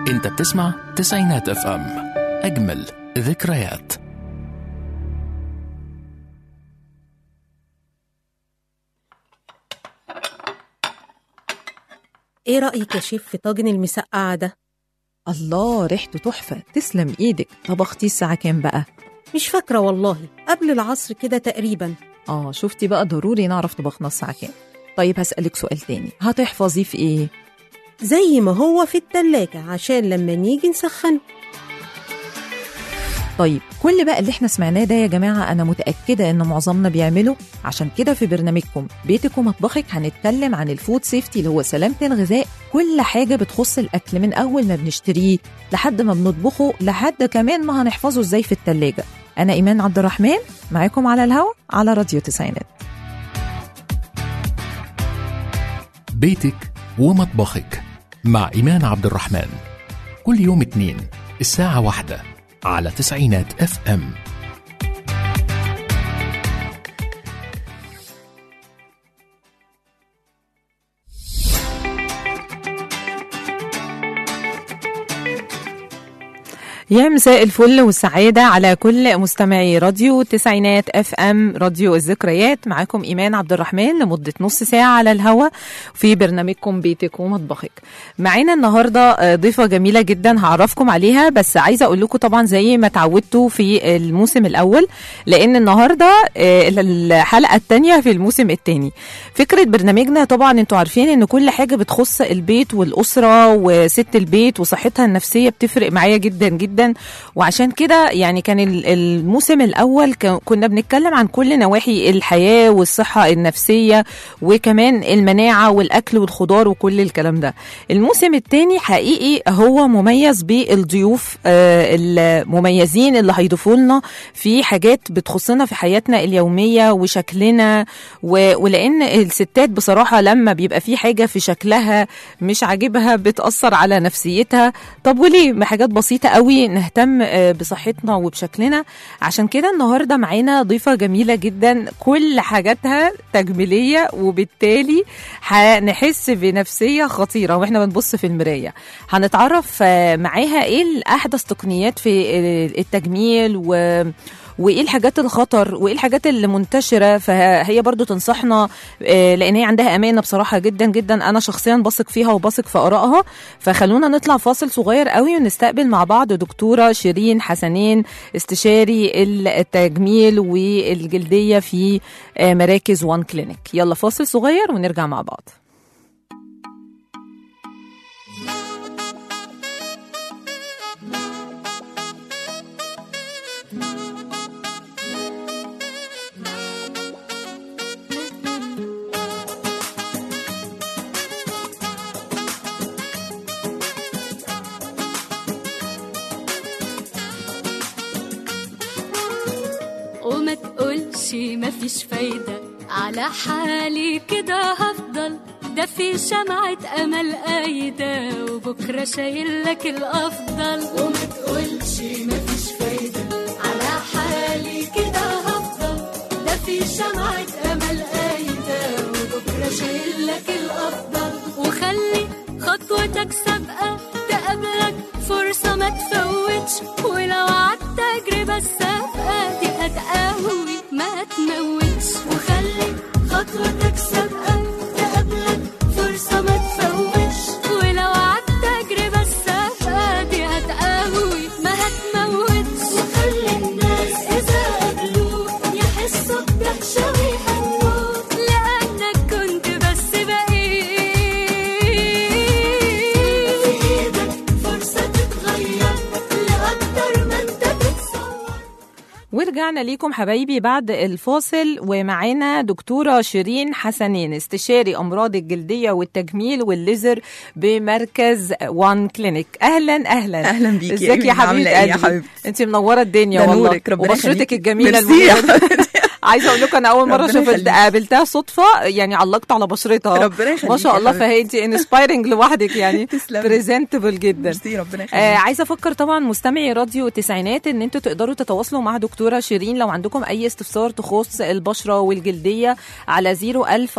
انت بتسمع تسعينات اف ام اجمل ذكريات ايه رأيك يا شيف في طاجن المسقعة ده؟ الله ريحته تحفة تسلم ايدك طبختيه الساعة كام بقى؟ مش فاكرة والله قبل العصر كده تقريبا اه شفتي بقى ضروري نعرف طبخنا الساعة كام طيب هسألك سؤال تاني هتحفظيه في ايه؟ زي ما هو في التلاجة عشان لما نيجي نسخن طيب كل بقى اللي احنا سمعناه ده يا جماعة أنا متأكدة إن معظمنا بيعمله عشان كده في برنامجكم بيتك ومطبخك هنتكلم عن الفود سيفتي اللي هو سلامة الغذاء كل حاجة بتخص الأكل من أول ما بنشتريه لحد ما بنطبخه لحد كمان ما هنحفظه إزاي في التلاجة أنا إيمان عبد الرحمن معاكم على الهوا على راديو تسعينات بيتك ومطبخك مع إيمان عبد الرحمن كل يوم اثنين الساعة واحدة على تسعينات اف ام يا مساء الفل والسعادة على كل مستمعي راديو تسعينات اف ام راديو الذكريات معاكم إيمان عبد الرحمن لمدة نص ساعة على الهوا في برنامجكم بيتك ومطبخك معانا النهاردة آه، ضيفة جميلة جدا هعرفكم عليها بس عايزة أقول لكم طبعا زي ما تعودتوا في الموسم الأول لأن النهاردة آه، الحلقة الثانية في الموسم الثاني فكرة برنامجنا طبعا انتوا عارفين ان كل حاجة بتخص البيت والأسرة وست البيت وصحتها النفسية بتفرق معايا جدا جدا وعشان كده يعني كان ال- الموسم الأول ك- كنا بنتكلم عن كل نواحي الحياة والصحة النفسية وكمان المناعة والأكل والخضار وكل الكلام ده الموسم الثاني حقيقي هو مميز بالضيوف آه، المميزين اللي هيضيفوا لنا في حاجات بتخصنا في حياتنا اليومية وشكلنا و- ولأن الستات بصراحة لما بيبقى في حاجة في شكلها مش عاجبها بتأثر على نفسيتها طب وليه ما حاجات بسيطة قوي نهتم آه، بصحتنا وبشكلنا عشان كده النهاردة معانا ضيفة جميلة جدا كل حاجاتها تجميلية وبالتالي هنحس بنفسية خطيرة واحنا بنبص في المراية هنتعرف آه، معاها ايه الأحدث تقنيات في آه، التجميل و وايه الحاجات الخطر وايه الحاجات اللي منتشره فهي برضو تنصحنا آه، لان هي عندها امانه بصراحه جدا جدا انا شخصيا بثق فيها وبثق في ارائها فخلونا نطلع فاصل صغير قوي ونستقبل مع بعض دكتوره شيرين حسنين استشاري التجميل والجلديه في آه، مراكز وان كلينيك يلا فاصل صغير ونرجع مع بعض وما تقولش مفيش فايدة على حالي كده هفضل ده في شمعة أمل قايدة وبكرة شايل لك الأفضل وما تقولش مفيش فايدة على حالي كده هفضل ده في شمعة أمل قايدة وبكرة شايل لك الأفضل وخلي خطوتك سابقة تقابلك فرصة ما تفوتش ولو عدت تجربة السابقة دي هتقوي ما تموتش وخلي خطوتك سابقة تقابلك فرصة ما تفوتش ولو عدت تجربة السابقة دي هتقوي ما هتموتش وخلي الناس إذا قابلوك يحسوا بدهشة ويهنوك لأنك كنت بس بقيت في إيدك فرصة تتغير لأكتر ما أنت تتصور ورجعنا ليكم حبايبي بعد الفاصل ومعانا دكتورة شيرين حسنين استشاري أمراض الجلدية والتجميل والليزر بمركز وان كلينيك أهلا أهلا اهلا بيكي ازيك يا إيمان، عاملة حبيبة إيه يا قلبي حبيبتي انت منورة الدنيا ده والله نورك ربنا وبشرتك يخليكي. الجميلة ميرسي يا المنيرة. حبيبتي. عايزه اقول لكم انا اول مره ربنا شفت يخليك. قابلتها صدفه يعني علقت على بشرتها ربنا يخليك ما شاء يا الله حبيبتي. فهي انت انسبايرنج لوحدك يعني تسلمي. بريزنتبل جدا ميرسي ربنا آه يخليك عايزه افكر طبعا مستمعي راديو التسعينات ان انتوا تقدروا تتواصلوا مع دكتوره شيرين لو عندكم اي استفسار تخص البشره والجلديه على 01000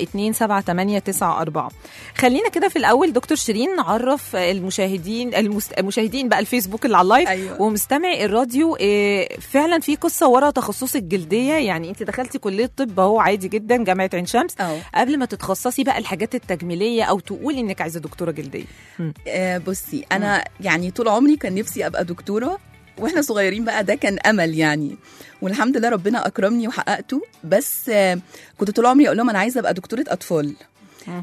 427 خلينا كده في الاول دكتور شيرين نعرف المشاهدين المس- المشاهدين بقى الفيسبوك اللي على اللايف أيوة. ومستمعي الراديو آه، فعلا في قصه ورا تخصص الجلديه يعني انت دخلتي كليه طب اهو عادي جدا جامعه عين شمس أهو. قبل ما تتخصصي بقى الحاجات التجميليه او تقولي انك عايزه دكتوره جلديه آه بصي انا يعني طول عمري كان نفسي ابقى دكتوره واحنا صغيرين بقى ده كان امل يعني والحمد لله ربنا اكرمني وحققته بس آه كنت طول عمري اقول لهم انا عايزه ابقى دكتوره اطفال مم.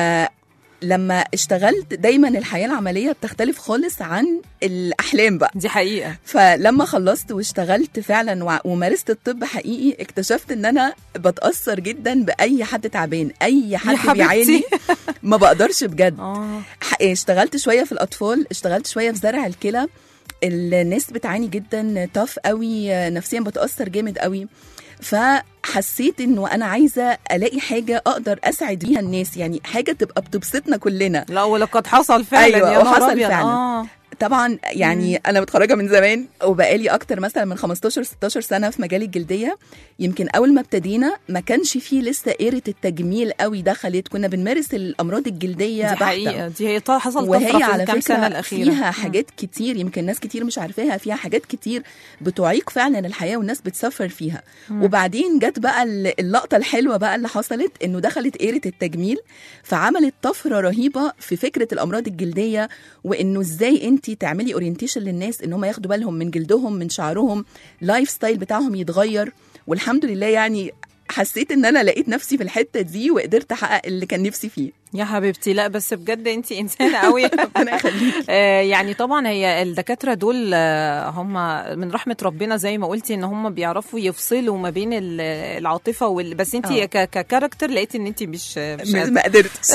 فلما اشتغلت دايما الحياه العمليه بتختلف خالص عن الاحلام بقى دي حقيقه فلما خلصت واشتغلت فعلا وع- ومارست الطب حقيقي اكتشفت ان انا بتاثر جدا باي حد تعبان اي حد حبيبتي. بيعاني ما بقدرش بجد اه ح- اشتغلت شويه في الاطفال اشتغلت شويه في زرع الكلى الناس بتعاني جدا طاف قوي نفسيا بتاثر جامد قوي فحسيت انه انا عايزه الاقي حاجه اقدر اسعد بيها الناس يعني حاجه تبقى بتبسطنا كلنا لا ولقد حصل فعلا أيوة، يا نهار وحصل أبيض. فعلا. آه. طبعا يعني انا متخرجه من زمان وبقالي اكتر مثلا من 15 16 سنه في مجال الجلديه يمكن اول ما ابتدينا ما كانش فيه لسه ايره التجميل قوي دخلت كنا بنمارس الامراض الجلديه دي بحتة. حقيقه دي هي طا- حصل وهي طفره في على الكام سنه فكره الاخيره فيها حاجات كتير يمكن ناس كتير مش عارفاها فيها حاجات كتير بتعيق فعلا الحياه والناس بتسفر فيها وبعدين جت بقى ال- اللقطه الحلوه بقى اللي حصلت انه دخلت ايره التجميل فعملت طفره رهيبه في فكره الامراض الجلديه وانه ازاي انت تعملي اورينتيشن للناس ان هم ياخدوا بالهم من جلدهم من شعرهم لايف ستايل بتاعهم يتغير والحمد لله يعني حسيت ان انا لقيت نفسي في الحته دي وقدرت احقق اللي كان نفسي فيه يا حبيبتي لا بس بجد انت انسانه قوي ربنا يخليكي آه، يعني طبعا هي الدكاتره دول آه، هم من رحمه ربنا زي ما قلتي ان هم بيعرفوا يفصلوا ما بين ال- العاطفه وال... بس انت آه. ك- ككاركتر لقيتي ان انت مش مش ما قادرة. ما قدرتش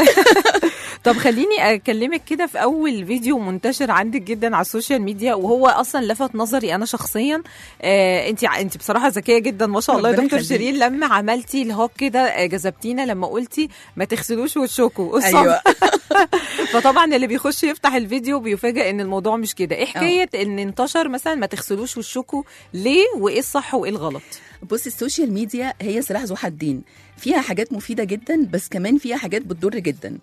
طب خليني اكلمك كده في اول فيديو منتشر عندك جدا على السوشيال ميديا وهو اصلا لفت نظري انا شخصيا آه انت انت بصراحه ذكيه جدا ما شاء الله يا ربنا دكتور يخليك. شيرين لما عملتي الهوك كده آه، جذبتينا لما قلتي ما تغسلوش وشكوا ايوه فطبعا اللي بيخش يفتح الفيديو بيفاجئ ان الموضوع مش كده ايه حكايه ان انتشر مثلا ما تغسلوش وشكوا ليه وايه الصح وايه الغلط بصي السوشيال ميديا هي سلاح ذو حدين فيها حاجات مفيده جدا بس كمان فيها حاجات بتضر جدا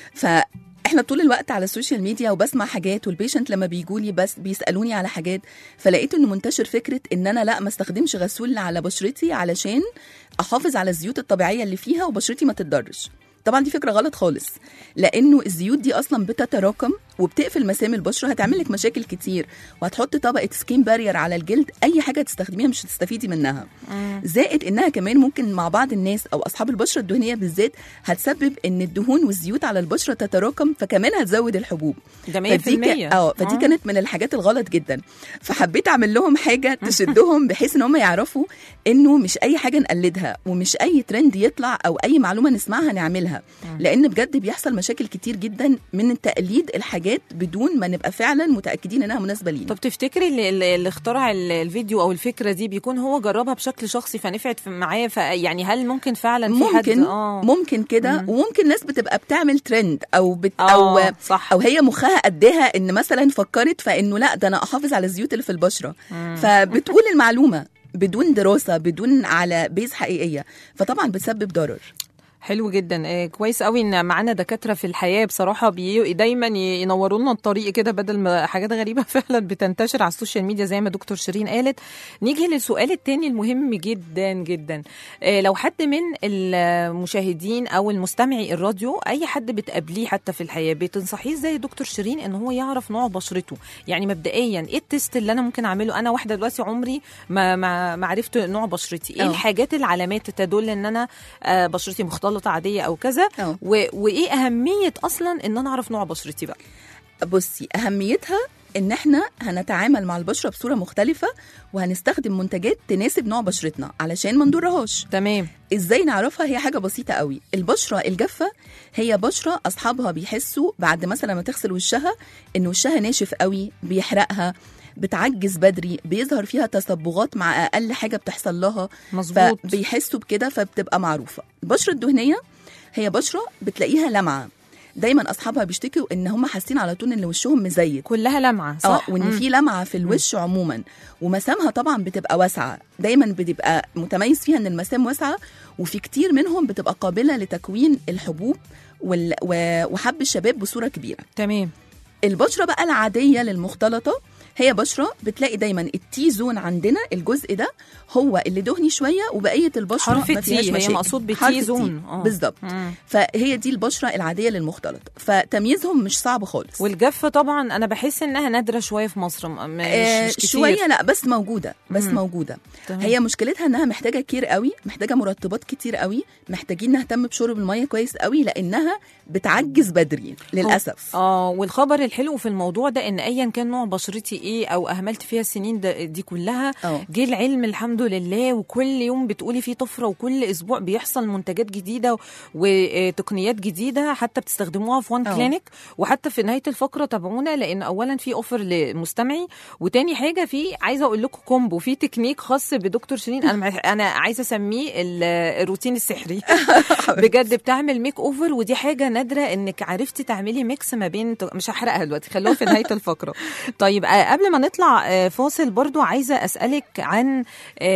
فاحنا طول الوقت على السوشيال ميديا وبسمع حاجات والبيشنت لما بيجوا لي بس بيسالوني على حاجات فلقيت انه منتشر فكره ان انا لا ما استخدمش غسول على بشرتي علشان احافظ على الزيوت الطبيعيه اللي فيها وبشرتي ما تتضرش طبعا دي فكره غلط خالص لانه الزيوت دي اصلا بتتراكم وبتقفل مسام البشره هتعمل لك مشاكل كتير وهتحط طبقه سكين بارير على الجلد اي حاجه تستخدميها مش هتستفيدي منها زائد انها كمان ممكن مع بعض الناس او اصحاب البشره الدهنيه بالذات هتسبب ان الدهون والزيوت على البشره تتراكم فكمان هتزود الحبوب ده 100% فدي ك- اه فدي آه. كانت من الحاجات الغلط جدا فحبيت اعمل لهم حاجه تشدهم بحيث ان هم يعرفوا انه مش اي حاجه نقلدها ومش اي ترند يطلع او اي معلومه نسمعها نعملها لان بجد بيحصل مشاكل كتير جدا من تقليد الحاجات بدون ما نبقى فعلا متاكدين انها مناسبه لينا طب تفتكري اللي, اللي اللي اخترع ال- الفيديو او الفكره دي بيكون هو جربها بشكل شخصي فنفعت في- معاه ف يعني هل ممكن فعلا في حد ممكن اه ممكن كده وممكن ناس بتبقى بتعمل ترند او بت آه، او صح. او هي مخها قدها ان مثلا فكرت فانه لا ده انا احافظ على الزيوت اللي في البشره فبتقول المعلومه بدون دراسه بدون على بيز حقيقيه فطبعا بتسبب ضرر حلو جدا آه كويس قوي ان معانا دكاتره في الحياه بصراحه بي دايما ي- ينوروا لنا الطريق كده بدل ما حاجات غريبه فعلا بتنتشر على السوشيال ميديا زي ما دكتور شيرين قالت نيجي للسؤال التاني المهم جدا جدا آه لو حد من المشاهدين او المستمعي الراديو اي حد بتقابليه حتى في الحياه بتنصحيه ازاي يا دكتور شيرين ان هو يعرف نوع بشرته يعني مبدئيا ايه التست اللي انا ممكن اعمله انا واحده دلوقتي عمري ما ما, ما عرفت نوع بشرتي ايه أه. الحاجات العلامات تدل ان انا آه، بشرتي مختلطه عاديه او كذا أه. و... وايه اهميه اصلا ان انا اعرف نوع بشرتي بقى بصي اهميتها ان احنا هنتعامل مع البشره بصوره مختلفه وهنستخدم منتجات تناسب نوع بشرتنا علشان ما نضرهاش تمام ازاي نعرفها هي حاجه بسيطه قوي البشره الجافه هي بشره اصحابها بيحسوا بعد مثلا ما تغسل وشها ان وشها ناشف قوي بيحرقها بتعجز بدري بيظهر فيها تصبغات مع اقل حاجه بتحصل لها مظبوط فبيحسوا بكده فبتبقى معروفه البشره الدهنيه هي بشره بتلاقيها لمعه دايما اصحابها بيشتكوا ان هم حاسين على طول ان وشهم مزيت كلها لمعه اه صح وان مم. في لمعه في الوش عموما ومسامها طبعا بتبقى واسعه دايما بتبقى متميز فيها ان المسام واسعه وفي كتير منهم بتبقى قابله لتكوين الحبوب وال- و- وحب الشباب بصوره كبيره تمام البشره بقى العاديه للمختلطه هي بشره بتلاقي دايما التي زون عندنا الجزء ده هو اللي دهني شويه وبقيه البشره حرف ما فيهاش تي، هي مشاكل. مقصود بتي حرف تي. زون. آه. بالظبط مم. فهي دي البشره العاديه للمختلطه فتمييزهم مش صعب خالص والجافه طبعا انا بحس انها نادره شويه في مصر م- مش, آه، مش كتير شويه لا بس موجوده بس مم. موجوده تمام. هي مشكلتها انها محتاجه كتير قوي محتاجه مرطبات كتير قوي محتاجين نهتم بشرب الميه كويس قوي لانها بتعجز بدري للاسف اه والخبر الحلو في الموضوع ده ان ايا كان نوع بشرتي ايه او اهملت فيها السنين ده دي كلها اه جه العلم الحمد لله وكل يوم بتقولي فيه طفره وكل اسبوع بيحصل منتجات جديده وتقنيات جديده حتى بتستخدموها في وان أه. كلينيك وحتى في نهايه الفقره تابعونا لان اولا في اوفر لمستمعي وتاني حاجه في عايزه اقول لكم كومبو في تكنيك خاص بدكتور شيرين انا مع- انا عايزه اسميه ال- الروتين السحري بجد بتعمل ميك اوفر ودي حاجه نادره انك عرفتي تعملي ميكس ما بين مش هحرقها دلوقتي خلوها في نهايه الفقره طيب آه، قبل ما نطلع آه، فاصل برضو عايزه اسالك عن آم،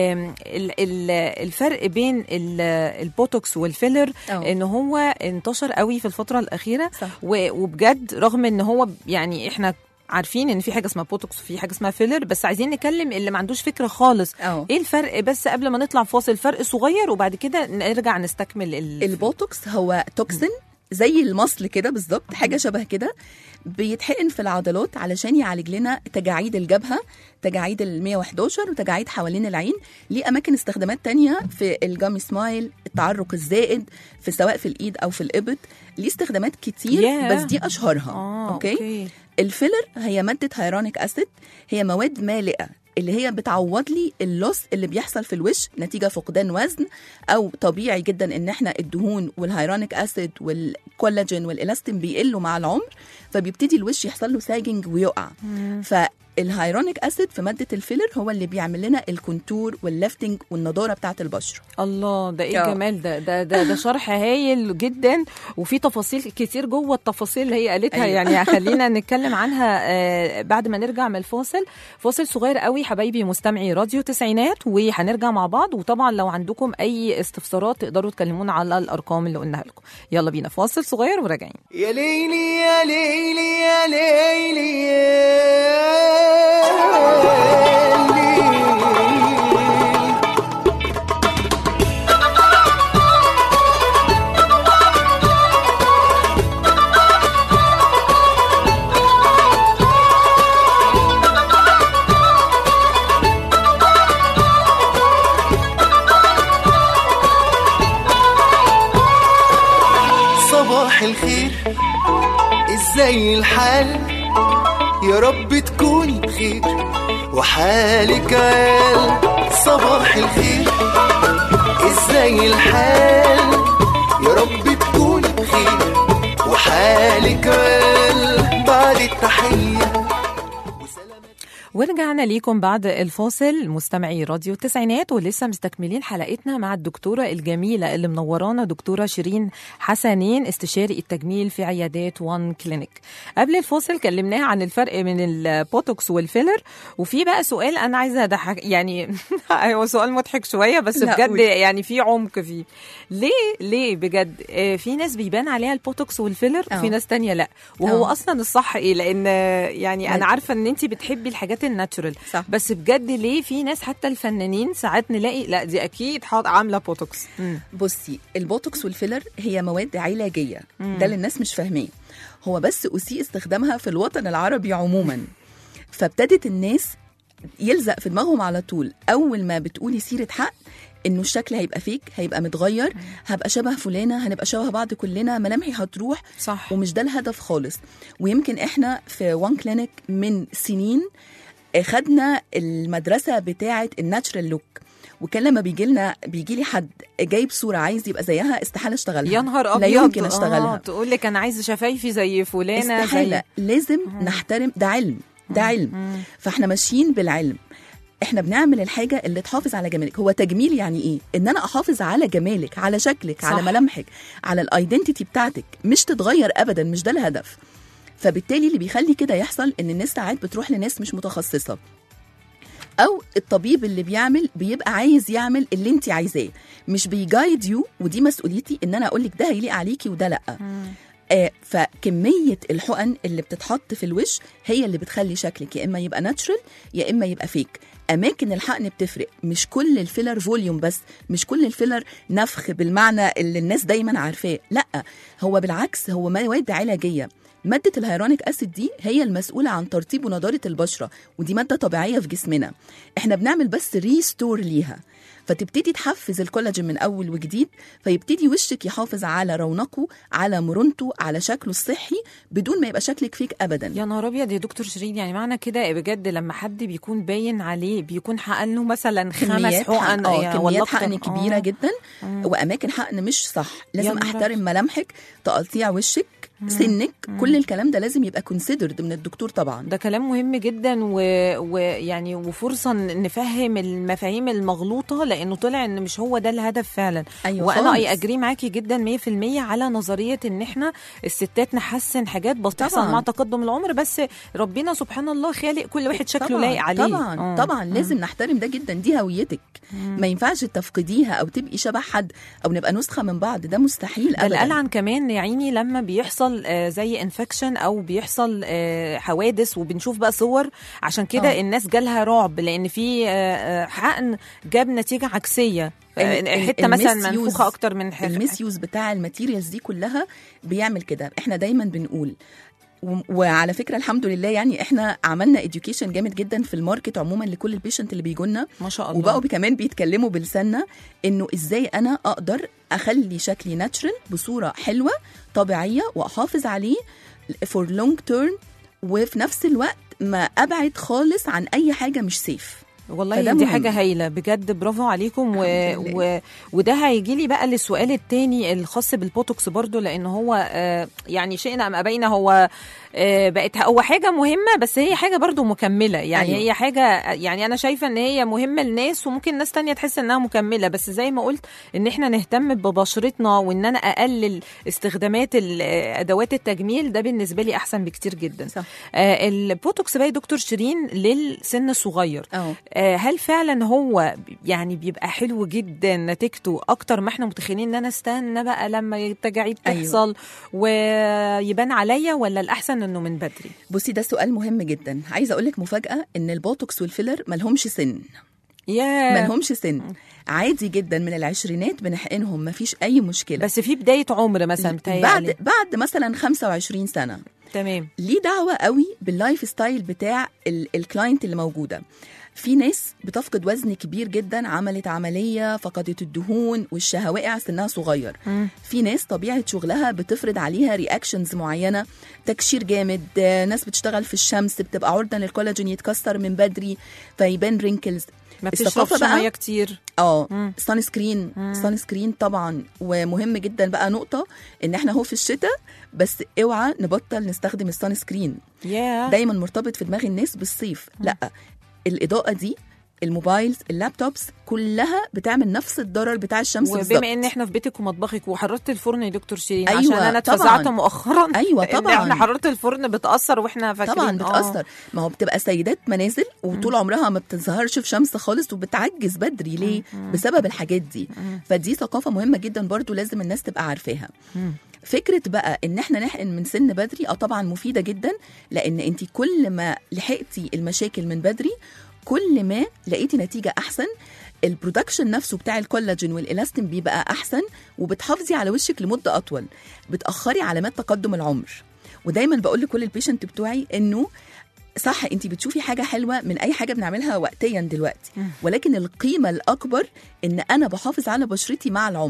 ال- ال- الفرق بين ال- البوتوكس والفيلر أه. ان هو انتشر قوي في الفتره الاخيره صح. و- وبجد رغم ان هو يعني احنا عارفين ان في حاجه اسمها بوتوكس وفي حاجه اسمها فيلر بس عايزين نكلم اللي ما عندوش فكره خالص اه ايه الفرق بس قبل ما نطلع فاصل فرق صغير وبعد كده نرجع نستكمل ال... البوتوكس هو توكسين زي المصل كده بالظبط حاجه شبه كده بيتحقن في العضلات علشان يعالج لنا تجاعيد الجبهه تجاعيد ال 111 وتجاعيد حوالين العين ليه اماكن استخدامات تانية في الجامي سمايل التعرق الزائد في سواء في الايد او في الابط ليه استخدامات كتير ياه. بس دي اشهرها اه أوكي؟ اوكي الفيلر هي ماده هيرونيك اسيد هي مواد مالئه اللي هي بتعوض لي اللص اللي بيحصل في الوش نتيجه فقدان وزن او طبيعي جدا ان احنا الدهون والهيرونيك اسيد والكولاجين والالاستين بيقلوا مع العمر فبيبتدي الوش يحصل له ساجنج ويقع فالهيرونيك اسيد في ماده الفيلر هو اللي بيعمل لنا الكونتور والليفتنج والنضاره بتاعه البشره الله ده ايه آه. الجمال ده ده ده, ده شرح هايل جدا وفي تفاصيل كتير جوه التفاصيل اللي هي قالتها أيوة. يعني خلينا نتكلم عنها آه، بعد ما نرجع من الفاصل فاصل صغير قوي حبايبي مستمعي راديو تسعينات وهنرجع مع بعض وطبعا لو عندكم اي استفسارات تقدروا تكلمونا على الارقام اللي قلناها لكم يلا بينا فاصل صغير وراجعين يا ليلي يا ليلي يا ليلي يا ليلي صباح الخير ازاي الحال يا رب تكوني بخير وحالك عال صباح الخير ازاي الحال يا رب تكوني بخير وحالك عال بعد التحيه ورجعنا ليكم بعد الفاصل مستمعي راديو التسعينات ولسه مستكملين حلقتنا مع الدكتورة الجميلة اللي منورانا دكتورة شيرين حسنين استشاري التجميل في عيادات وان كلينيك قبل الفاصل كلمناها عن الفرق بين البوتوكس والفيلر وفي بقى سؤال انا عايزه اضحك يعني هو سؤال مضحك شويه بس لا، بجد قولي. يعني في عمق فيه ليه ليه بجد آه، في ناس بيبان عليها البوتوكس والفيلر وفي أه. ناس تانية لا وهو أه. اصلا الصح ايه لان آه، يعني انا ما- عارفه ان انت بتحبي الحاجات الناتشورال صح. بس بجد ليه في ناس حتى الفنانين ساعات نلاقي لا دي اكيد حاط عامله بوتوكس مم. بصي البوتوكس والفيلر هي مواد علاجيه ده اللي الناس مش فاهماه هو بس اسيء استخدامها في الوطن العربي عموما فابتدت الناس يلزق في دماغهم على طول اول ما بتقولي سيره حق انه الشكل هيبقى فيك هيبقى متغير هبقى شبه فلانه هنبقى شبه بعض كلنا ملامحي هتروح صح ومش ده الهدف خالص ويمكن احنا في وان كلينيك من سنين خدنا المدرسه بتاعه الناتشرال لوك وكان لما بيجي لنا بيجي لي حد جايب صوره عايز يبقى زيها استحاله اشتغلها يا نهار ابيض لا يمكن آه اشتغلها تقول لك انا عايزه شفايفي زي فلانه استحاله زي لازم نحترم ده علم ده علم فاحنا ماشيين بالعلم احنا بنعمل الحاجه اللي تحافظ على جمالك هو تجميل يعني ايه ان انا احافظ على جمالك على شكلك صح. على ملامحك على الايدنتيتي بتاعتك مش تتغير ابدا مش ده الهدف فبالتالي اللي بيخلي كده يحصل ان الناس ساعات بتروح لناس مش متخصصه او الطبيب اللي بيعمل بيبقى عايز يعمل اللي انت عايزاه مش بيجايد يو ودي مسؤوليتي ان انا اقول لك ده هيليق عليكي وده لا آه فكميه الحقن اللي بتتحط في الوش هي اللي بتخلي شكلك يا اما يبقى ناتشرال يا اما يبقى فيك اماكن الحقن بتفرق مش كل الفيلر فوليوم بس مش كل الفيلر نفخ بالمعنى اللي الناس دايما عارفاه لا هو بالعكس هو مواد علاجيه مادة الهيرونيك أسيد دي هي المسؤولة عن ترطيب ونضارة البشرة ودي مادة طبيعية في جسمنا احنا بنعمل بس ريستور ليها فتبتدي تحفز الكولاجين من اول وجديد فيبتدي وشك يحافظ على رونقه على مرونته على شكله الصحي بدون ما يبقى شكلك فيك ابدا يا نهار ابيض يا دكتور شيرين يعني معنى كده بجد لما حد بيكون باين عليه بيكون حقن له مثلا خمس كميات حقن حقن اه يا- ولا كميات أكتر. حقن كبيره آه. جدا واماكن حقن مش صح لازم نهار احترم ملامحك تقطيع وشك سنك كل الكلام ده لازم يبقى كونسيدرد من الدكتور طبعا ده كلام مهم جدا و- ويعني وفرصه ن- نفهم المفاهيم المغلوطه لانه طلع ان مش هو ده الهدف فعلا أيوة وانا خالص. اي اجري معاكي جدا 100% على نظريه ان احنا الستات نحسن حاجات بتحصل طبعاً. مع تقدم العمر بس ربنا سبحان الله خالق كل واحد شكله طبعاً لايق عليه طبعا آه. طبعا لازم نحترم ده جدا دي هويتك ما ينفعش تفقديها او تبقي شبه حد او نبقى نسخه من بعض ده مستحيل ده ابدا القلعن كمان يا عيني لما بيحصل آه، زي انفكشن او بيحصل آه، حوادث وبنشوف بقى صور عشان كده آه. الناس جالها رعب لان في آه، آه، حقن جاب نتيجه عكسيه ال- آه، ال- حته مثلا المسيوز- منفوخه اكتر من حته المسيوز بتاع الماتيريالز دي كلها بيعمل كده احنا دايما بنقول و- وعلى فكره الحمد لله يعني احنا عملنا اديوكيشن جامد جدا في الماركت عموما لكل البيشنت اللي بيجوا لنا ما شاء الله وبقوا كمان بيتكلموا بلساننا انه ازاي انا اقدر اخلي شكلي ناتشرال بصوره حلوه طبيعيه واحافظ عليه فور لونج تيرم وفي نفس الوقت ما ابعد خالص عن اي حاجه مش سيف والله فده دي مهم. حاجة هايلة بجد برافو عليكم و... الحمد لله. و... وده هيجي لي بقى للسؤال التاني الخاص بالبوتوكس برضو لأن هو آه يعني شئنا أم أبينا هو آه بقت هو حاجة مهمة بس هي حاجة برضو مكملة يعني أيوة. أيوة. هي حاجة يعني أنا شايفة إن هي مهمة لناس وممكن ناس تانية تحس إنها مكملة بس زي ما قلت إن إحنا نهتم ببشرتنا وإن أنا أقلل استخدامات ال- أدوات التجميل ده بالنسبة لي أحسن بكتير جدا صح. آه البوتوكس بقى يا دكتور شيرين للسن الصغير اه آه، هل فعلا هو يعني بيبقى حلو جدا نتيجته اكتر ما احنا متخيلين ان انا استنى بقى لما التجاعيد أيوة. تحصل ويبان عليا ولا الاحسن انه من بدري بصي ده سؤال مهم جدا عايزه اقول لك مفاجاه ان البوتوكس والفيلر ملهمش سن يا ملهمش سن عادي جدا من العشرينات بنحقنهم مفيش اي مشكله بس في بدايه عمر مثلا بتهيألي بعد بعد مثلا 25 سنه تمام ليه دعوه قوي باللايف ستايل بتاع ال- الكلاينت اللي موجوده في ناس بتفقد وزن كبير جدا عملت عمليه فقدت الدهون وشها واقع سنها صغير في ناس طبيعه شغلها بتفرض عليها رياكشنز معينه تكشير جامد آه، ناس بتشتغل في الشمس بتبقى عرضه للكولاجين يتكسر من بدري فيبان رينكلز ما الثقافة بتشربش بقى- ميه كتير اه مم. سان سكرين سان سكرين طبعا ومهم جدا بقى نقطه ان احنا هو في الشتاء بس اوعى نبطل نستخدم السان سكرين يا دايما مرتبط في دماغ الناس بالصيف لا الاضاءه دي الموبايلز اللابتوبس كلها بتعمل نفس الضرر بتاع الشمس بالظبط وبما ان احنا في بيتك ومطبخك وحراره الفرن يا دكتور شيرين أيوة، عشان انا طبعاً. اتفزعت مؤخرا أيوة، إن طبعاً. احنا حراره الفرن بتاثر واحنا فاكرين طبعا آه. بتاثر ما هو بتبقى سيدات منازل وطول عمرها ما بتظهرش في شمس خالص وبتعجز بدري ليه بسبب الحاجات دي فدي ثقافه مهمه جدا برضو لازم الناس تبقى عارفاها فكره بقى ان احنا نحقن من سن بدري اه طبعا مفيده جدا لان انت كل ما لحقتي المشاكل من بدري كل ما لقيتي نتيجه احسن البرودكشن نفسه بتاع الكولاجين والالاستين بيبقى احسن وبتحافظي على وشك لمده اطول بتاخري علامات تقدم العمر ودايما بقول لكل البيشنت بتوعي انه صح انت بتشوفي حاجه حلوه من اي حاجه بنعملها وقتيا دلوقتي ولكن القيمه الاكبر ان انا بحافظ على بشرتي مع العمر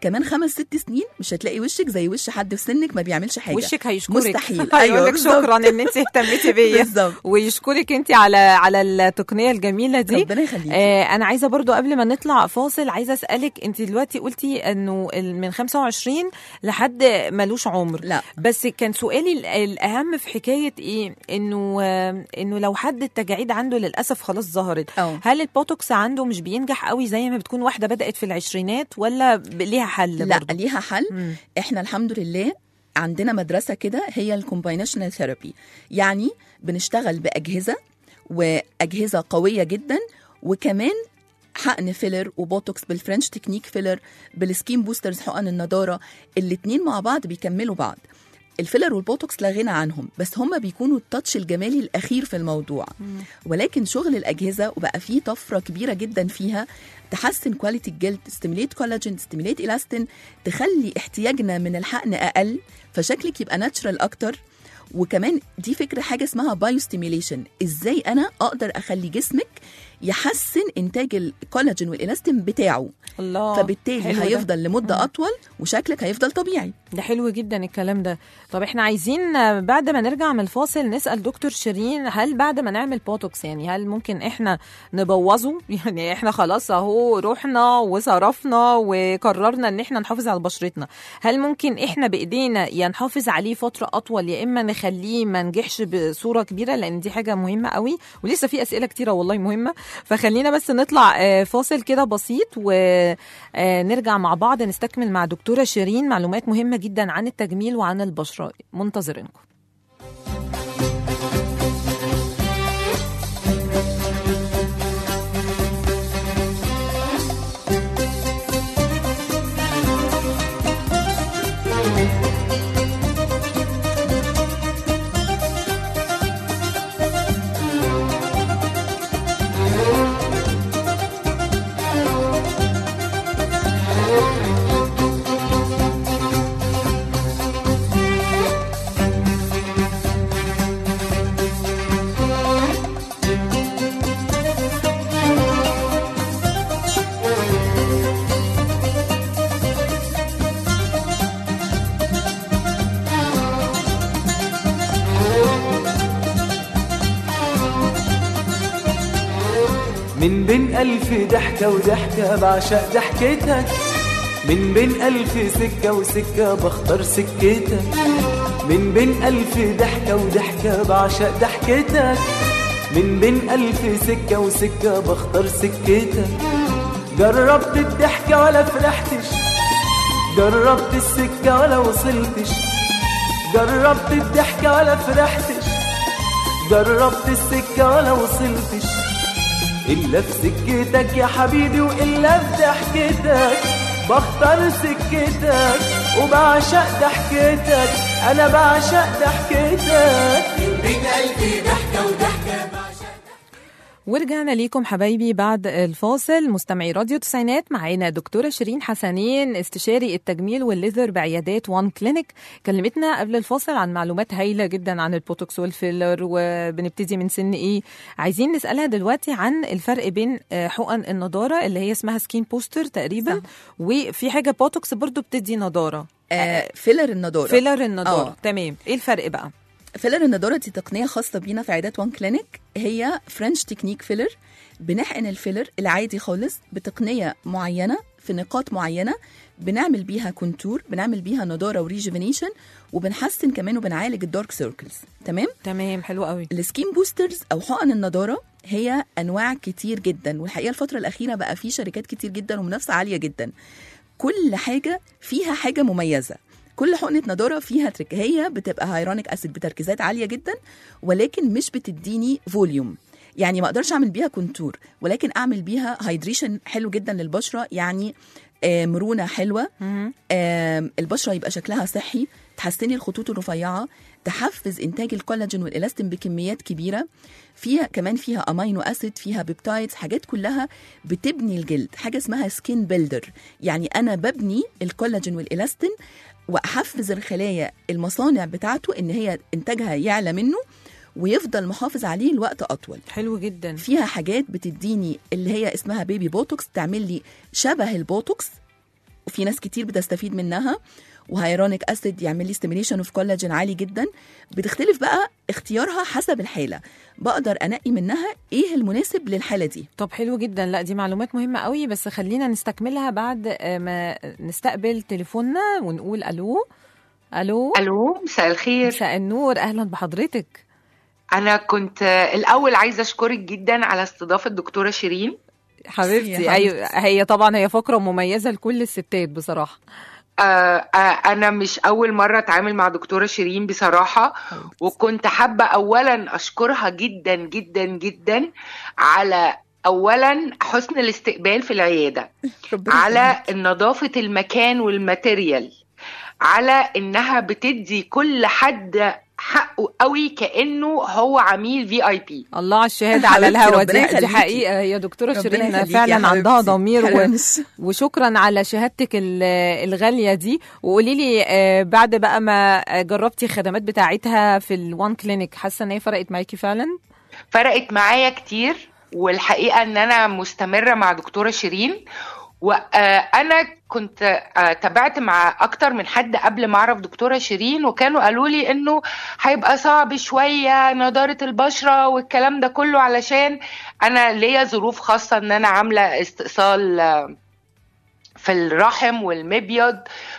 كمان خمس ست سنين مش هتلاقي وشك زي وش حد في سنك ما بيعملش حاجه وشك هيشكرك مستحيل. هيقول أيوة، لك بالظبط. شكرا ان انت اهتميتي بيا بالظبط ويشكرك انت على على التقنيه الجميله دي ربنا يخليكي آه انا عايزه برضو قبل ما نطلع فاصل عايزه اسالك انت دلوقتي قلتي انه ال- من 25 لحد ملوش عمر لا بس كان سؤالي ال- الاهم في حكايه ايه انه آه، انه لو حد التجاعيد عنده للاسف خلاص ظهرت اه هل البوتوكس عنده مش بينجح قوي زي ما بتكون واحده بدات في العشرينات ولا ب- ليها حل لا برضو؟ ليها حل مم. احنا الحمد لله عندنا مدرسه كده هي الكومباينيشنال ثيرابي يعني بنشتغل باجهزه واجهزه قويه جدا وكمان حقن فيلر وبوتوكس بالفرنش تكنيك فيلر بالسكين بوسترز حقن النضاره الاتنين مع بعض بيكملوا بعض الفيلر والبوتوكس لا غنى عنهم بس هما بيكونوا التاتش الجمالي الاخير في الموضوع ولكن شغل الاجهزه وبقى فيه طفره كبيره جدا فيها تحسن كواليتي الجلد ستيميليت كولاجين ستيميليت الاستين تخلي احتياجنا من الحقن اقل فشكلك يبقى ناتشرال اكتر وكمان دي فكره حاجه اسمها بايو ستيميليشن ازاي انا اقدر اخلي جسمك يحسن انتاج الكولاجين والالاستين بتاعه الله فبالتالي حلو ده. هيفضل لمده اطول وشكلك هيفضل طبيعي ده حلو جدا الكلام ده طب احنا عايزين آه، بعد ما نرجع من الفاصل نسأل دكتور شيرين هل بعد ما نعمل بوتوكس يعني هل ممكن احنا نبوظه يعني احنا خلاص اهو رحنا وصرفنا وقررنا ان احنا نحافظ على بشرتنا هل ممكن احنا بايدينا يا نحافظ عليه فترة اطول يا اما نخليه ما نجحش بصورة كبيرة لان دي حاجة مهمة قوي ولسه في اسئلة كتيرة والله مهمة فخلينا بس نطلع آه، فاصل كده بسيط ونرجع مع بعض نستكمل مع دكتورة شيرين معلومات مهمة جدا عن التجميل وعن البشرة منتظرينكم من بين ألف ضحكة وضحكة بعشق ضحكتك من بين ألف سكة وسكة بختار سكتك من بين ألف ضحكة وضحكة بعشق ضحكتك من بين ألف سكة وسكة بختار سكتك جربت الضحكة ولا فرحتش جربت السكة ولا وصلتش جربت الضحكة ولا فرحتش جربت السكة ولا وصلتش إلا في سكتك يا حبيبي وإلا في ضحكتك بختار سكتك وبعشق ضحكتك أنا بعشق ضحكتك ورجعنا ليكم حبايبي بعد الفاصل مستمعي راديو تسعينات معانا دكتورة شيرين حسنين استشاري التجميل والليزر بعيادات وان كلينيك كلمتنا قبل الفاصل عن معلومات هايلة جدا عن البوتوكس والفيلر وبنبتدي من سن ايه عايزين نسألها دلوقتي عن الفرق بين آه، حقن النضارة اللي هي اسمها سكين بوستر تقريبا صح. وفي حاجة بوتوكس برضو بتدي نضارة آه فيلر النضاره فيلر النضارة آه. تمام ايه الفرق بقى فيلر النضاره دي تقنيه خاصه بينا في عيادات وان كلينيك هي فرنش تكنيك فيلر بنحقن الفيلر العادي خالص بتقنيه معينه في نقاط معينه بنعمل بيها كونتور بنعمل بيها نضاره وريجوفينيشن وبنحسن كمان وبنعالج الدارك سيركلز تمام تمام حلو قوي السكين بوسترز او حقن النضاره هي انواع كتير جدا والحقيقه الفتره الاخيره بقى في شركات كتير جدا ومنافسه عاليه جدا كل حاجه فيها حاجه مميزه كل حقنه نضاره فيها تريك هي بتبقى هايرونيك اسيد بتركيزات عاليه جدا ولكن مش بتديني فوليوم يعني ما اقدرش اعمل بيها كونتور ولكن اعمل بيها هايدريشن حلو جدا للبشره يعني آه، مرونه حلوه مهم. آم، البشره يبقى شكلها صحي تحسني الخطوط الرفيعه تحفز انتاج الكولاجين والالاستين بكميات كبيره فيها كمان فيها امينو اسيد فيها بيبتايدز حاجات كلها بتبني الجلد حاجه اسمها سكين بيلدر يعني انا ببني الكولاجين والالاستين واحفز الخلايا المصانع بتاعته ان هي انتاجها يعلى منه ويفضل محافظ عليه لوقت اطول حلو جدا فيها حاجات بتديني اللي هي اسمها بيبي بوتوكس تعمل لي شبه البوتوكس وفي ناس كتير بتستفيد منها وهيرونيك اسيد يعمل لي ستيميليشن اوف كولاجين عالي جدا بتختلف بقى اختيارها حسب الحاله بقدر انقي منها ايه المناسب للحاله دي طب حلو جدا لا دي معلومات مهمة قوي بس خلينا نستكملها بعد آه، ما نستقبل تليفوننا ونقول الو الو الو مساء الخير مساء النور اهلا بحضرتك انا كنت آه، الاول عايزه اشكرك جدا على استضافه الدكتوره شيرين حبيبتي يا ايوه هي طبعا هي فقرة مميزة لكل الستات بصراحة آه آه انا مش اول مره اتعامل مع دكتوره شيرين بصراحه وكنت حابه اولا اشكرها جدا جدا جدا على اولا حسن الاستقبال في العياده ربنا على نظافه المكان والماتيريال على انها بتدي كل حد حقه قوي كانه هو عميل في اي بي الله على الشهادة على حبيبتي، الهوا ربنا دي, دي يخليكي. حقيقة هي دكتورة ربنا شيرين يخليكي يا فعلا عندها حبيبتي. ضمير و... حرمش. وشكرا على شهادتك ال- الغالية دي وقولي لي آه، بعد بقى ما جربتي الخدمات بتاعتها في الوان كلينيك حاسة ان هي فرقت معاكي فعلا فرقت معايا كتير والحقيقه ان انا مستمره مع دكتوره شيرين وانا كنت آه، تابعت مع اكتر من حد قبل ما اعرف دكتوره شيرين وكانوا قالوا لي انه هيبقى صعب شويه نضاره البشره والكلام ده كله علشان انا ليا ظروف خاصه ان انا عامله استئصال آه، في الرحم والمبيض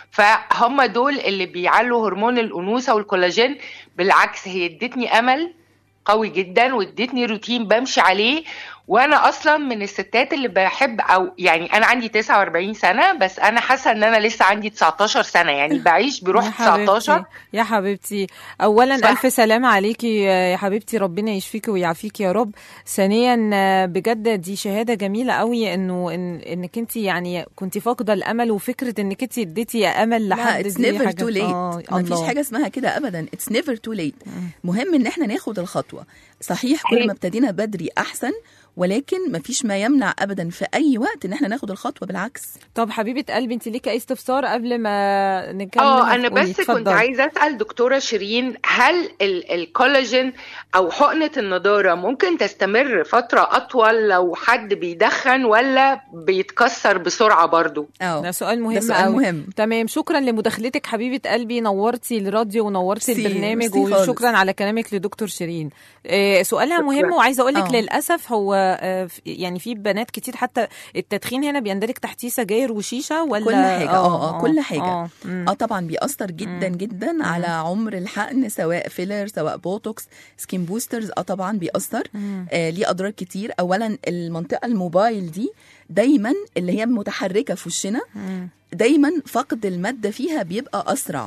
فهم دول اللي بيعلوا هرمون الانوثه والكولاجين بالعكس هي ادتني امل قوي جدا وادتني روتين بمشي عليه وانا اصلا من الستات اللي بحب او يعني انا عندي 49 سنه بس انا حاسه ان انا لسه عندي 19 سنه يعني بعيش بروح يا حبيبتي 19 يا حبيبتي اولا ف- الف سلامه عليكي يا حبيبتي ربنا يشفيكي ويعافيكي يا رب ثانيا آه، بجد دي شهاده جميله قوي انه إن انك انت يعني كنت فاقده الامل وفكره انك انت اديتي امل لا لحد اتس دي نيفر حاجة- تو ليت آه، ما فيش الله. حاجه اسمها كده ابدا اتس نيفر تو ليت مهم ان احنا ناخد الخطوه صحيح كل ما ابتدينا بدري احسن ولكن ما فيش ما يمنع ابدا في اي وقت ان احنا ناخد الخطوه بالعكس طب حبيبه قلبي انت ليكي اي استفسار قبل ما نكمل اه انا قولي، بس كنت اتفضلي. عايزه اسال دكتوره شيرين هل ال- الكولاجين او حقنه النضاره ممكن تستمر فتره اطول لو حد بيدخن ولا بيتكسر بسرعه برضو اه ده سؤال ده مهم سؤال قوي مهم تمام شكرا لمداخلتك حبيبه قلبي نورتي الراديو ونورتي ميرسي، البرنامج ميرسي خالص. وشكرا على كلامك لدكتور شيرين آه سؤالها شكراً. مهم وعايزه اقول لك آه. للاسف هو آه ف- يعني في بنات كتير حتى التدخين هنا بيندرج تحتيه سجاير وشيشه ولا كل حاجة، آه، آه، كل حاجة. اه مم. اه طبعا بيأثر جدا جدا على عمر الحقن سواء فيلر سواء بوتوكس سكين بوسترز اه طبعا بيأثر آه ليه اضرار كتير اولا المنطقه الموبايل دي دايما اللي هي متحركه في وشنا مم. دايما فقد الماده فيها بيبقى اسرع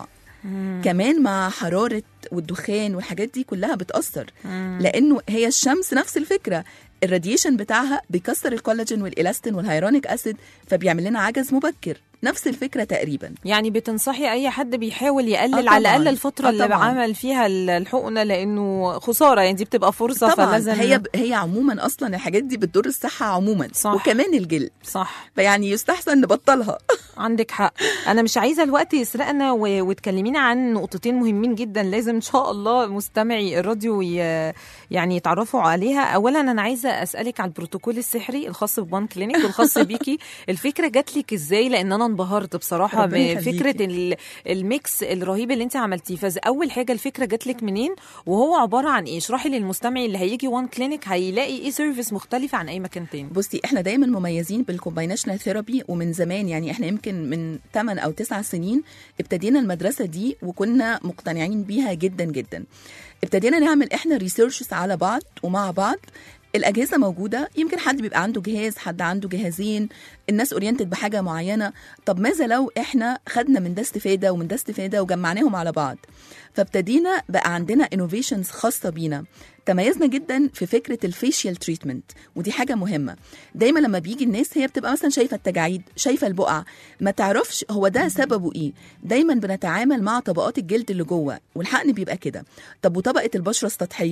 كمان مع حراره والدخان والحاجات دي كلها بتأثر لانه هي الشمس نفس الفكره الراديشن بتاعها بيكسر الكولاجين والالاستين والهيرونيك اسيد فبيعمل لنا عجز مبكر نفس الفكره تقريبا يعني بتنصحي اي حد بيحاول يقلل آه على طبعاً. الاقل الفتره آه اللي طبعاً. عمل فيها ال- الحقنه لانه خساره يعني دي بتبقى فرصه طبعا فلازم هي هي عموما اصلا الحاجات دي بتضر الصحه عموما صح. وكمان الجلد صح فيعني يستحسن نبطلها عندك حق انا مش عايزه الوقت يسرقنا و... وتكلمينا عن نقطتين مهمين جدا لازم ان شاء الله مستمعي الراديو ي... يعني يتعرفوا عليها اولا انا عايزه اسالك على البروتوكول السحري الخاص ببان كلينيك والخاص بيكي الفكره جات لك ازاي لان انا انبهرت بصراحه ربنا يخليكي. بفكره ال... الميكس الرهيب اللي انت عملتيه فاول حاجه الفكره جات لك منين وهو عباره عن ايه اشرحي للمستمع اللي هيجي وان كلينيك هيلاقي ايه سيرفيس مختلفه عن اي مكان تاني بصي احنا دايما مميزين بالكومباينيشنال ثيرابي ومن زمان يعني احنا يمكن من 8 او 9 سنين ابتدينا المدرسه دي وكنا مقتنعين بيها جدا جدا ابتدينا نعمل احنا ريسيرشز على بعض ومع بعض الاجهزه موجوده يمكن حد بيبقى عنده جهاز حد عنده جهازين الناس اورينتد بحاجه معينه طب ماذا لو احنا خدنا من ده استفاده ومن ده استفاده وجمعناهم على بعض فابتدينا بقى عندنا انوفيشنز خاصه بينا تميزنا جدا في فكره الفيشيال تريتمنت ودي حاجه مهمه دايما لما بيجي الناس هي بتبقى مثلا شايفه التجاعيد شايفه البقع ما تعرفش هو ده سببه ايه دايما بنتعامل مع طبقات الجلد اللي جوه والحقن بيبقى كده طب وطبقه البشره السطحيه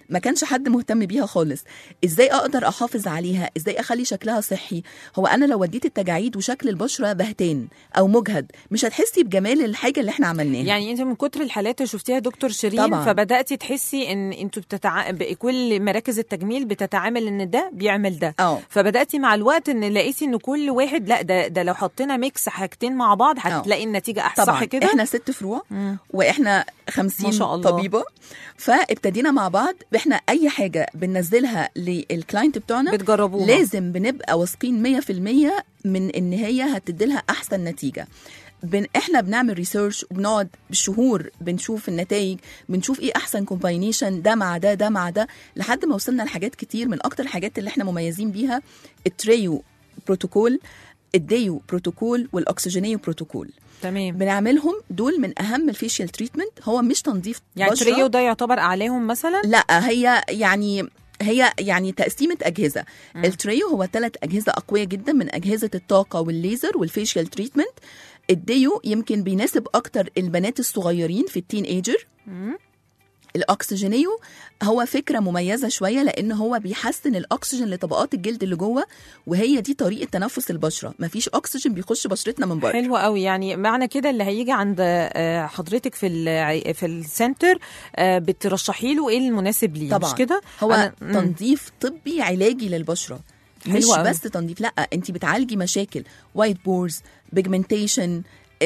ما كانش حد مهتم بيها خالص ازاي اقدر احافظ عليها ازاي اخلي شكلها صحي هو انا لو وديت التجاعيد وشكل البشره بهتان او مجهد مش هتحسي بجمال الحاجه اللي احنا عملناها يعني انت من كتر الحالات اللي شفتيها يا دكتور شيرين طبعاً. فبداتي تحسي ان انتوا بتتع... ب- كل مراكز التجميل بتتعامل ان ده بيعمل ده اه فبداتي مع الوقت ان لقيتي ان كل واحد لا ده ده لو حطينا ميكس حاجتين مع بعض هتلاقي النتيجه احسن طبعا صح كده احنا ست فروع مم. واحنا 50 ما شاء الله. طبيبه فابتدينا مع بعض احنا اي حاجه بننزلها للكلاينت بتوعنا بتجربوها لازم بنبقى واثقين 100% من ان هي هتدي لها احسن نتيجه بن احنا بنعمل ريسيرش وبنقعد بالشهور بنشوف النتائج بنشوف ايه احسن كومباينيشن ده مع ده ده مع ده لحد ما وصلنا لحاجات كتير من اكتر الحاجات اللي احنا مميزين بيها التريو بروتوكول الديو بروتوكول والاكسجينيو بروتوكول تمام بنعملهم دول من اهم الفيشيال تريتمنت هو مش تنظيف يعني بشرة. تريو ده يعتبر اعلاهم مثلا لا هي يعني هي يعني تقسيمة أجهزة مم. التريو هو ثلاث أجهزة أقوياء جدا من أجهزة الطاقة والليزر والفيشيال تريتمنت الديو يمكن بيناسب أكتر البنات الصغيرين في التين ايجر مم. الاكسجينيو هو فكره مميزه شويه لان هو بيحسن الاكسجين لطبقات الجلد اللي جوه وهي دي طريقه تنفس البشره مفيش اكسجين بيخش بشرتنا من بره حلو قوي يعني معنى كده اللي هيجي عند آه، حضرتك في الع- في السنتر آه، بترشحي له ايه المناسب ليه طبعا مش كده هو أنا- مم. تنظيف طبي علاجي للبشره حلو مش أوي. بس تنظيف لا انت بتعالجي مشاكل وايت بورز بيجمنتيشن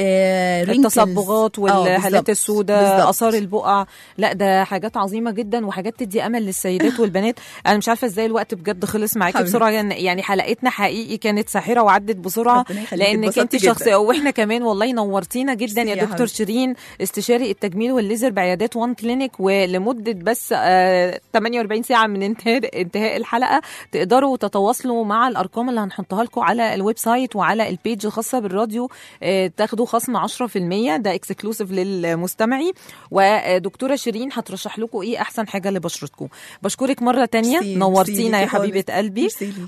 آه wrinkles. التصبغات آه، والهالات بالظبط، السوداء بالظبط. اثار البقع لا ده حاجات عظيمه جدا وحاجات تدي امل للسيدات والبنات انا مش عارفه ازاي الوقت بجد خلص معاكي حبيبتي. بسرعه يعني- يعني حلقتنا حقيقي كانت ساحره وعدت بسرعه ربنا يخليكي، لانك اتبسطت انت جداً. شخصيه واحنا كمان والله نورتينا جدا ميرسي يا يا دكتور حبيبتي. شيرين استشاري التجميل والليزر بعيادات وان كلينيك ولمده بس آه 48 ساعه من انتهاء انتهاء الحلقه تقدروا تتواصلوا مع الارقام اللي هنحطها لكم على الويب سايت وعلى البيج الخاصه بالراديو آه، تاخدوا خصم 10% ده اكسكلوسيف للمستمعي ودكتوره شيرين هترشح لكم ايه احسن حاجه لبشرتكم بشكرك مره تانية ميرسي، نورتينا يا ميرسي ليكي حبيبه خالص. قلبي ميرسي ليكي.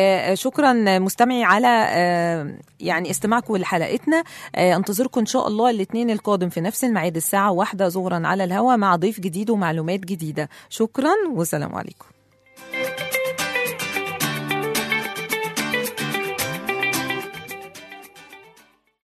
وشكرا مستمعي على آه، يعني استماعكم لحلقتنا آه، انتظركم ان شاء الله الاثنين القادم في نفس الميعاد الساعه واحدة ظهرا على الهوا مع ضيف جديد ومعلومات جديده شكرا وسلام عليكم